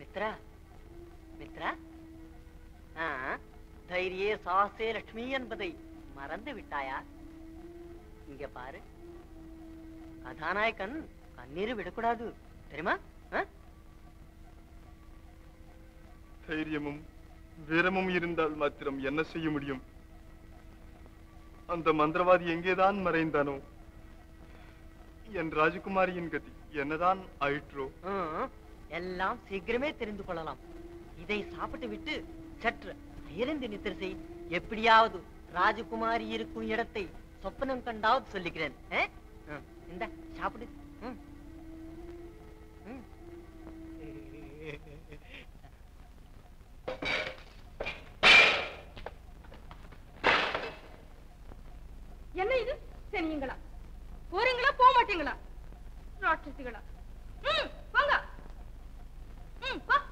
மித்ரா மித்ரா ஆ, தைரியே சாசே லட்சுமி என்பதை மறந்து விட்டாயா இங்க பாரு கதாநாயகன் கண்ணீர் விடக்கூடாது தெரியுமா ஆ? தைரியமும் வீரமும் இருந்தால் மாத்திரம் என்ன செய்ய முடியும் அந்த மந்திரவாதி எங்கேதான் மறைந்தானோ என் ராஜகுமாரியின் கதி என்னதான் ஆயிற்றோ ம், எல்லாம் சீக்கிரமே தெரிந்து கொள்ளலாம் இதை சாப்பிட்டு விட்டு சற்று அயர்ந்து நித்திர செய் எப்படியாவது ராஜகுமாரி இருக்கும் இடத்தை சொப்பனம் கண்டாவது சொல்லிக்கிறேன் ஆ? ம், இந்தா சாப்பிடு ம். ம். என்ன இது சனியுங்களா போறீங்களா போக மாட்டீங்களா ராட்சசிகளா ம் வாங்க ம் வா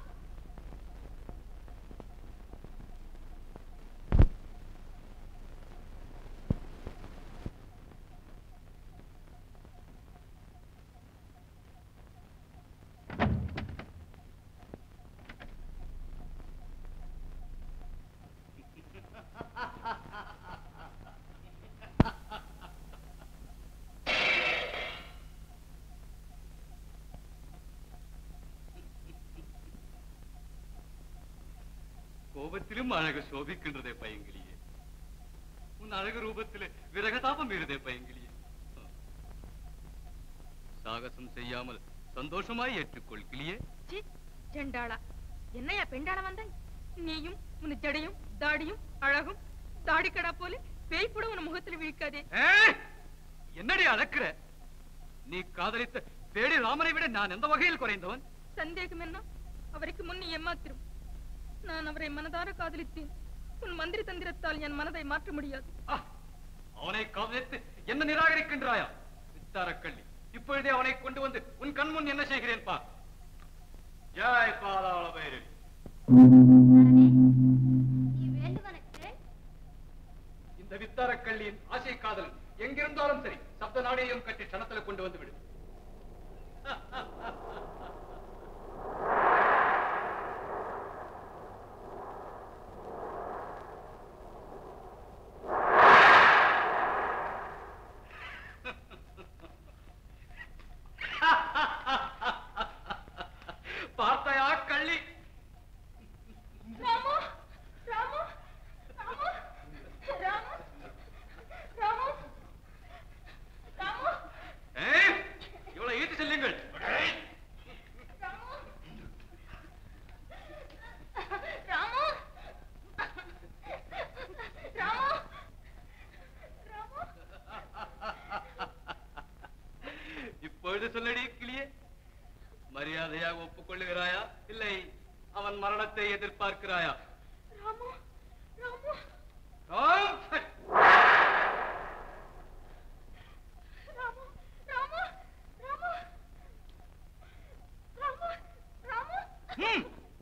கோபத்திலும் அழகு சோபிக்கின்றதே பையங்கிலியே உன் அழகு ரூபத்திலே விரகதாபம் இருதே பையங்கிலியே சாகசம் செய்யாமல் சந்தோஷமாய் ஏற்றுக்கொள் கிளியே சி செண்டாளா என்னையா பெண்டாள வந்தாய் நீயும் உன் ஜடையும் தாடியும் அழகும் தாடிக்கடா போல பேய் கூட உன் முகத்துல விழிக்காதே ஏய்! என்னடி அழக்கிற நீ காதலித்த பேடி ராமனை விட நான் எந்த வகையில் குறைந்தவன் சந்தேகம் என்ன அவருக்கு முன் நீ ஏமாத்திரும் நான் அவரை மனதார காதலித்தேன் உன் மந்திரி தந்திரத்தால் என் மனதை மாற்ற முடியாது ஆ! அவனை காதலித்து என்ன நிராகரிக்கின்றாயா வித்தாரக்கள்ளி இப்பொழுதே அவனை கொண்டு வந்து உன் கண் முன் என்ன செய்கிறேன் பா ஜாய் பாதாள பைரவி நீ வேண்டுவனக்கு இந்த வித்தாரக்கள்ளியின் ஆசை காதல் எங்கிருந்தாலும் சரி சப்த நாடையும் கட்டி சனத்துல கொண்டு வந்து விடு பார்த்தாயா கள்ளி ராமு ராமு ராமு ராமு ராமு ராமு ஏய், இவளை ஈட்டு செல்லுங்கள் ராமு ராமு ராமு ராமு இப்பொழுது சொல்லடி கிளியே மரியாதையாக ஒப்புக்கொள்ளுகிறாயா இல்லை அவன் மரணத்தை எதிர்பார்க்கிறாயா ராமு ராமு ராம்! ராமு ராமு ராமு ராமு ராமு ம்.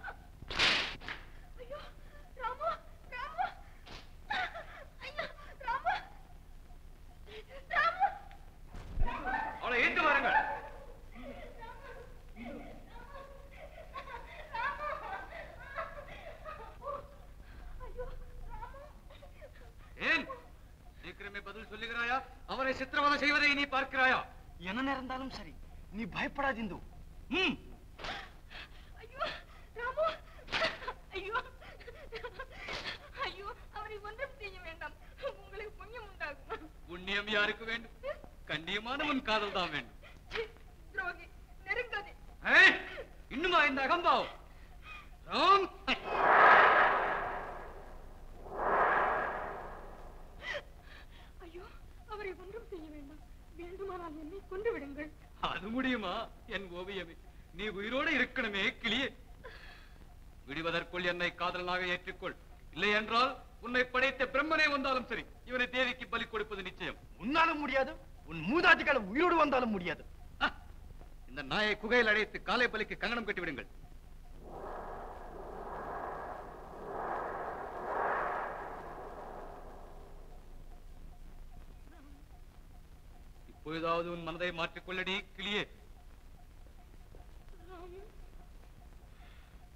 ஐயோ ராமு ராமு ஐயோ ராமு ராமு அவளை ஈட்டு வாருங்கள் ஏன் சீக்கிரமே பதில் சொல்லுகிறாயா அவரை சித்திரவதை செய்வதை நீ பார்க்கிறாயா என்ன நேர்ந்தாலும் சரி நீ பயப்படாதிந்து ம் ஐயோ ராமு ஐயோ ஐயோ அவரை ஒன்றும் செய்ய வேண்டாம் உங்களுக்கு புண்ணியம் உண்டாகும் புண்ணியம் யாருக்கு வேண்டும் கண்ணியமான உன் காதல் தான் வேண்டும் சீ, துரோகி நெருங்காதே ஏய், இன்னுமா இந்த அகம்பாவம் ராம் ஐயோ அவரை ஒன்றும் செய்ய வேண்டாம் வேண்டுமானால் என்னை கொண்டு விடுங்கள் அது முடியுமா என் ஓவியமே நீ உயிரோடு இருக்கணுமே கிளியே விடுவதற்குள் என்னை காதலனாக ஏற்றுக்கொள் இல்லை என்றால் உன்னை படைத்த பிரம்மனே வந்தாலும் சரி இவனை தேவிக்கு பலி கொடுப்பது நிச்சயம் உன்னாலும் முடியாது உன் மூதாட்டிகள் உயிரோடு வந்தாலும் முடியாது ஆ, இந்த நாயை குகையில் அடைத்து காலை பலிக்கு கங்கணம் கட்டி விடுங்கள் இப்பொழுதாவது உன் மனதை மாற்றிக்கொள்ளடி கிளியே ராமு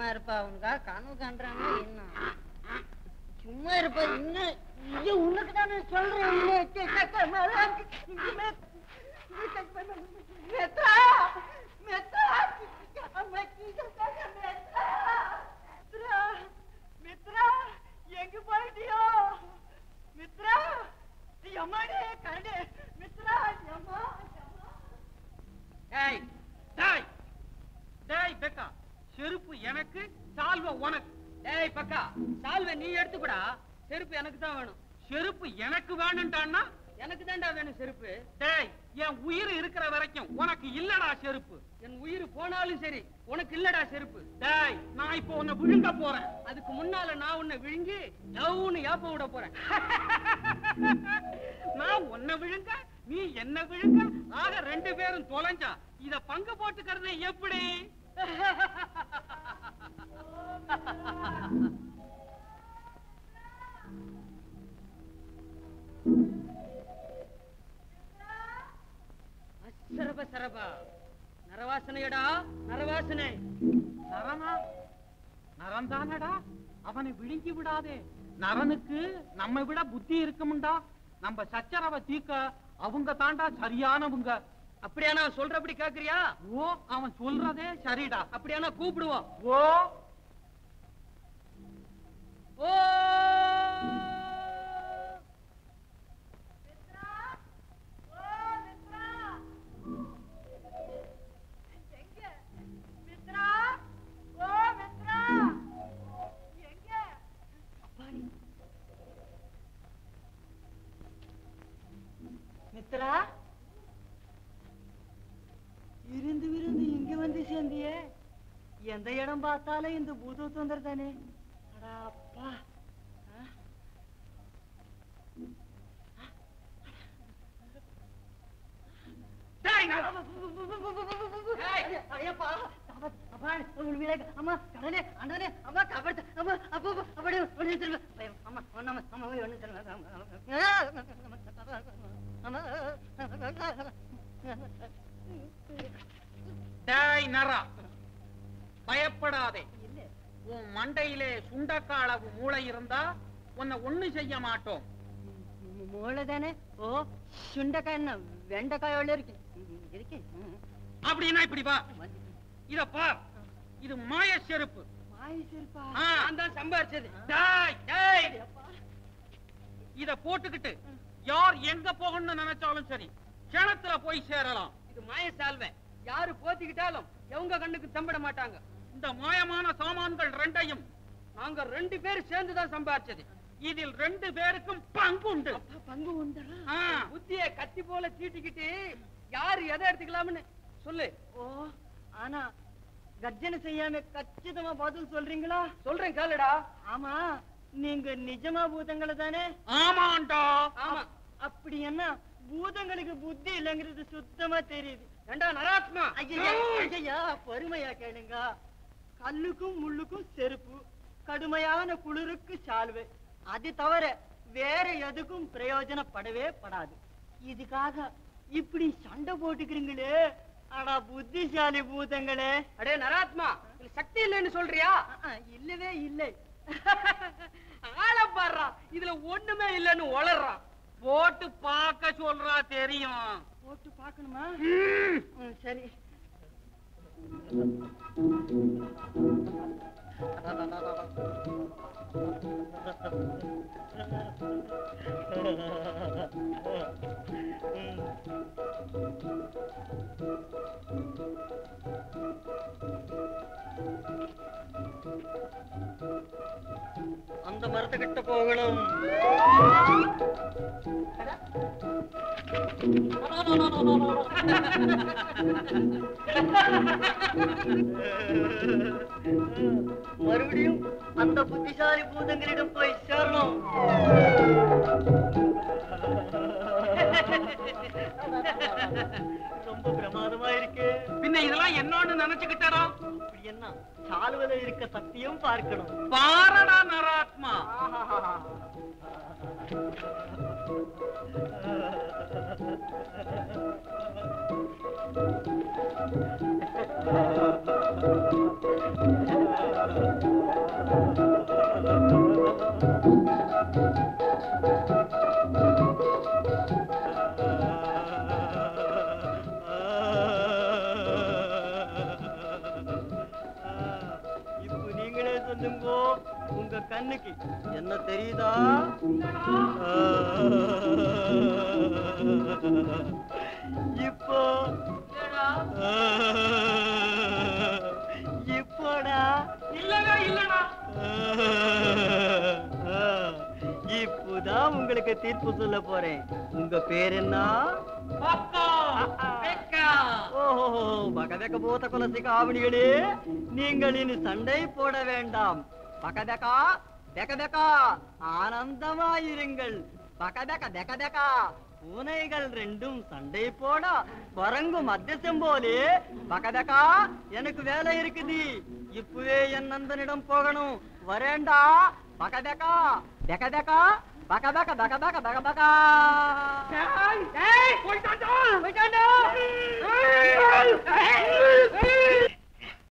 இருப்பா உனக்கா கனவு காண்றாங்க என்ன சும்மா இருப்பா இன்னும் இது உனக்கு தானே சொல்றேன் இன்னும் கே- கே- கே- மேல- இங்க மெத்ரா மெத்ரா அம்மா, கீழே தாங்க, மெத்ரா. மித்ரா மித்ரா எங்க போயிட்டியோ மித்ரா எம்மாடி கரடி மித்ரா எம்மா எம்மா டேய் டேய் டேய் பெக்கா செருப்பு எனக்கு சால்வை உனக்கு டேய் பக்கா சால்வை நீ எடுத்துக்கூடா செருப்பு எனக்கு தான் வேணும் செருப்பு எனக்கு வேணும்டான்னா எனக்கு தான்டா வேணும் செருப்பு டேய் என் உயிர் இருக்கிற வரைக்கும் உனக்கு இல்லடா செருப்பு என் உயிர் போனாலும் சரி உனக்கு இல்லடா செருப்பு டேய் நான் இப்போ உன்னை விழுங்க போறேன் அதுக்கு முன்னால நான் உன்னை விழுங்கி லவ்னு ஏப்ப விட போறேன் நான் உன்னை விழுங்க நீ என்ன விழுங்க ஆக ரெண்டு பேரும் தொலைஞ்சா இத பங்கு போட்டுக்கிறது எப்படி சரப சரபா நரவாசனையடா நரவாசனை நரனா நரந்தானடா அவனை விழுங்கி விடாதே நரனுக்கு நம்ம விட புத்தி இருக்குமுண்டா நம்ம சச்சரவை தீக்க அவங்க தாண்டா சரியானவங்க அப்படியானா சொல்றபடி கேக்குறியா ஓ அவன் சொல்றதே சரிடா அப்படியானா கூப்பிடுவோம் ஓ ஓ மித்ரா ஓ மித்ரா எங்க மித்ரா இருந்து விருந்து இங்க வந்து சேர்ந்தியே எந்த இடம் பார்த்தாலும் இந்த பூத தொந்தர் தானே அடா அப்பா ஆ? டேய், நர- ஐயப்பா அப்பா உண்மையிலே அம்மா கடனே அண்ணனே அம்மா கபடு அம்மா அப்பா அப்படி ஒண்ணு திரும்ப அம்மா ஒண்ணு அம்மா ஒண்ணு டேய் நரா பயப்படாதே உன் மண்டையிலே சுண்டக்காளவு மூளை இருந்தா உன்னை ஒண்ணு செய்ய மாட்டோம் மூளை தானே ஓ சுண்டைக்காய் என்ன வெண்டைக்காயோட இருக்கு இருக்கு அப்படின்னா இப்படி வா இத பார் இது மாய செருப்பு மாய் சிரிப்பா ஆ, நான் தான் சம்பாரிச்சது டேய் டேய் இத போட்டுக்கிட்டு யார் எங்க போகணும்னு நினைச்சாலும் சரி கிணத்துல போய் சேரலாம் இது மாய சால்வை யாரு போத்திக்கிட்டாலும் எவங்க கண்ணுக்கு தம்பிட மாட்டாங்க இந்த மாயமான சாமான்கள் ரெண்டையும் நாங்க ரெண்டு பேர் சேர்ந்து தான் சம்பாரிச்சது இதில் ரெண்டு பேருக்கும் பங்கு உண்டு பங்கு உண்டா ஆ, புத்திய கத்தி போல தீட்டிக்கிட்டு யாரு எதை எடுத்துக்கலாம்னு சொல்லு ஓ ஆனா கர்ஜனை செய்யாம கச்சிதமா பதில் சொல்றீங்களா சொல்றேன் கேளுடா ஆமா நீங்க நிஜமா பூதங்களை தானே ஆமாண்டா ஆமா அப்படி என்ன பூதங்களுக்கு புத்தி இல்லைங்கிறது சுத்தமா தெரியுது ஏண்டா நராத்மா ஐயா ஐயா பொறுமையா கேளுங்க கல்லுக்கும் முள்ளுக்கும் செருப்பு கடுமையான குளிருக்கு சால்வை அது தவிர வேற எதுக்கும் பிரயோஜனப்படவே படாது இதுக்காக இப்படி சண்டை போட்டுக்கிறீங்களே ஆனா புத்திசாலி பூதங்களே அடே நராத்மா இதுல சக்தி இல்லைன்னு சொல்றியா அஹ், இல்லவே இல்லை ஆள பாடுறா இதுல ஒண்ணுமே இல்லைன்னு உளறான் போட்டு பார்க்க சொல்றா தெரியும் போட்டு பார்க்கணுமா ம், சரி அந்த மரத்துக்கிட்ட போகணும் மறுபடியும் அந்த புத்திசாலி பூதங்களிடம் போய் சேரணும் ரொம்ப பிரமாதமா இருக்கு பின்ன இதெல்லாம் என்னன்னு நினைச்சுக்கிட்டடா அப்படி என்ன சாலுவல இருக்க சக்தியும் பார்க்கணும் பாரடா நராத்மா ஆஹா பொருந்துங்கோ உங்க கண்ணுக்கு என்ன தெரியுதா இப்போ இப்போடா இல்லடா இல்லடா இப்போதான் உங்களுக்கு தீர்ப்பு சொல்ல போறேன் உங்க பேர் என்ன பக்கா பெக்கா ஓஹோ பகதக்க பூத்த குலசி காவணிகளே நீங்கள் இனி சண்டை போட வேண்டாம் பகதக்கா பெகதக்கா ஆனந்தமாயிருங்கள் பகதக்க பெகதக்கா பூனைகள் ரெண்டும் சண்டை போட குரங்கு மத்தியசம் போலே பகதக்கா எனக்கு வேலை இருக்குது இப்பவே என் நண்பனிடம் போகணும் வரேண்டா பகதக்கா பெகதக்கா பகபக பகபக பகபகா டேய் டேய் போய்ட்டான்டா போய்ட்டான்டா